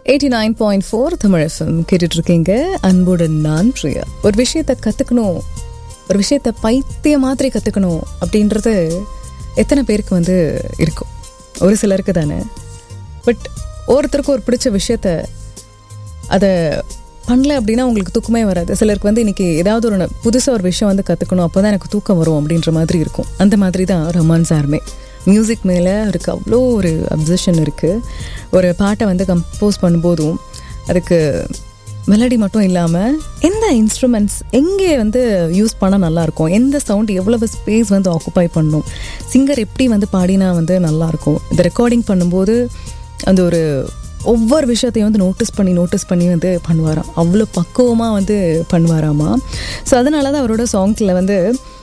eighty nine point four Tamil FM கேட்டுட்டு இருக்கீங்க அன்புடன் நான் பிரியா ஒரு விஷயத்த கற்றுக்கணும் ஒரு விஷயத்த பைத்திய மாதிரி கற்றுக்கணும் அப்படின்றது எத்தனை பேருக்கு வந்து இருக்கும் ஒரு சிலருக்கு தானே பட் ஒவ்வொருத்தருக்கும் ஒரு பிடிச்ச விஷயத்த அதை பண்ணல அப்படின்னா உங்களுக்கு தூக்கமே வராது சிலருக்கு வந்து இன்னைக்கு ஏதாவது ஒரு புதுசாக ஒரு விஷயம் வந்து கற்றுக்கணும் அப்போ தான் எனக்கு தூக்கம் வரும் அப்படின்ற மாதிரி இருக்கும் அந்த மாதிரி தான் ரஹ்மான் சாருமே மியூசிக் மேலே அவருக்கு அவ்வளோ ஒரு அப்சஷன் இருக்குது ஒரு பாட்டை வந்து கம்போஸ் பண்ணும்போதும் அதுக்கு மெலடி மட்டும் இல்லாமல் எந்த இன்ஸ்ட்ருமெண்ட்ஸ் எங்கே வந்து யூஸ் பண்ணால் நல்லாயிருக்கும் எந்த சவுண்ட் எவ்வளவு ஸ்பேஸ் வந்து ஆக்குப்பை பண்ணும் சிங்கர் எப்படி வந்து பாடினா வந்து நல்லாயிருக்கும் இந்த ரெக்கார்டிங் பண்ணும்போது அந்த ஒரு ஒவ்வொரு விஷயத்தையும் வந்து நோட்டீஸ் பண்ணி நோட்டீஸ் பண்ணி வந்து பண்ணுவாராம் அவ்வளோ பக்குவமாக வந்து பண்ணுவாராமா ஸோ அதனால தான் அவரோட சாங்ஸில் வந்து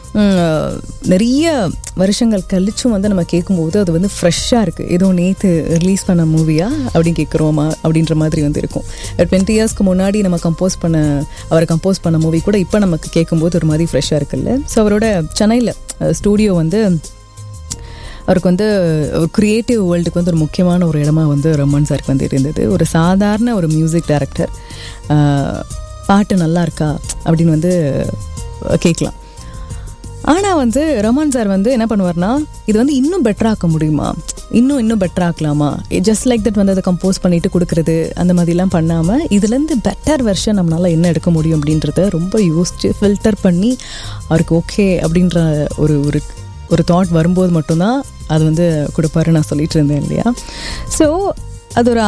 நிறைய வருஷங்கள் கழிச்சும் வந்து நம்ம கேட்கும்போது அது வந்து ஃப்ரெஷ்ஷாக இருக்குது ஏதோ நேற்று ரிலீஸ் பண்ண மூவியா அப்படின்னு கேட்குறோமா அப்படின்ற மாதிரி வந்து இருக்கும் டுவெண்ட்டி இயர்ஸ்க்கு முன்னாடி நம்ம கம்போஸ் பண்ண அவர் கம்போஸ் பண்ண மூவி கூட இப்போ நமக்கு கேட்கும்போது ஒரு மாதிரி ஃப்ரெஷ்ஷாக இருக்குல்ல ஸோ அவரோட சென்னையில் ஸ்டூடியோ வந்து அவருக்கு வந்து ஒரு க்ரியேட்டிவ் வேர்ல்டுக்கு வந்து ஒரு முக்கியமான ஒரு இடமா வந்து ரமன் சாருக்கு வந்து இருந்தது ஒரு சாதாரண ஒரு மியூசிக் டைரக்டர் பாட்டு நல்லா இருக்கா அப்படின்னு வந்து கேட்கலாம் ஆனால் வந்து ரமன் சார் வந்து என்ன பண்ணுவார்னா இது வந்து இன்னும் பெட்டராக்க முடியுமா இன்னும் இன்னும் பெட்டராக்கலாமா ஜஸ்ட் லைக் தட் வந்து அதை கம்போஸ் பண்ணிட்டு கொடுக்குறது அந்த மாதிரிலாம் பண்ணாமல் இதுலேருந்து பெட்டர் வெர்ஷன் நம்மளால் என்ன எடுக்க முடியும் அப்படின்றத ரொம்ப யோசிச்சு ஃபில்டர் பண்ணி அவருக்கு ஓகே அப்படின்ற ஒரு ஒரு ஒரு தாட் வரும்போது மட்டும்தான் அது வந்து கொடுப்பாரு நான் சொல்லிட்டு இருந்தேன் இல்லையா ஸோ அது ஒரு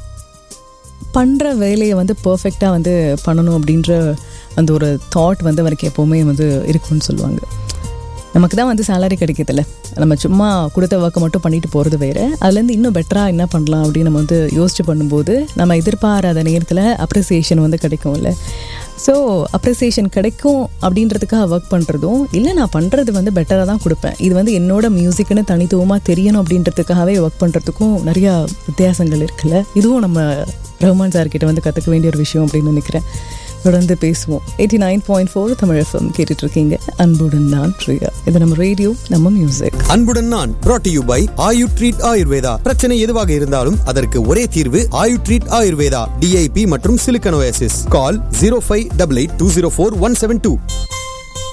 பண்ணுற வேலையை வந்து பர்ஃபெக்டாக வந்து பண்ணணும் அப்படின்ற அந்த ஒரு தாட் வந்து அவருக்கு எப்போவுமே வந்து இருக்கும்னு சொல்லுவாங்க நமக்கு தான் வந்து சேலரி கிடைக்கிறதில்ல நம்ம சும்மா கொடுத்த ஒர்க்கை மட்டும் பண்ணிட்டு போகிறது வேறு அதுலேருந்து இன்னும் பெட்டராக என்ன பண்ணலாம் அப்படின்னு நம்ம வந்து யோசிச்சு பண்ணும்போது நம்ம எதிர்பாராத நேரத்தில் அப்ரிசியேஷன் வந்து கிடைக்கும்ல ஸோ அப்ரிசியேஷன் கிடைக்கும் அப்படின்றதுக்காக ஒர்க் பண்ணுறதும் இல்லை நான் பண்ணுறது வந்து பெட்டராக தான் கொடுப்பேன் இது வந்து என்னோட மியூசிக்னு தனித்துவமாக தெரியணும் அப்படின்றதுக்காகவே ஒர்க் பண்ணுறதுக்கும் நிறையா வித்தியாசங்கள் இருக்குல்ல இதுவும் நம்ம ரஹ்மான் சார்கிட்ட வந்து கற்றுக்க வேண்டிய ஒரு விஷயம் அப்படின்னு நினைக்கிறேன் தொடர்ந்து பேசுவோம் eighty nine point four Tamil FM கேட்டுட்டு இருக்கீங்க அன்புடன் நான் பிரியா இது நம்ம ரேடியோ நம்ம மியூசிக் அன்புடன் நான் brought to you by Ayu treat Ayurveda பிரச்சனை எதுவாக இருந்தாலும் அதற்கு ஒரே தீர்வு ஆயு ட்ரீட் ஆயுர்வேதா டிஐபி மற்றும் சிலிக்கனோசிஸ் call zero five double eight two zero four one seven two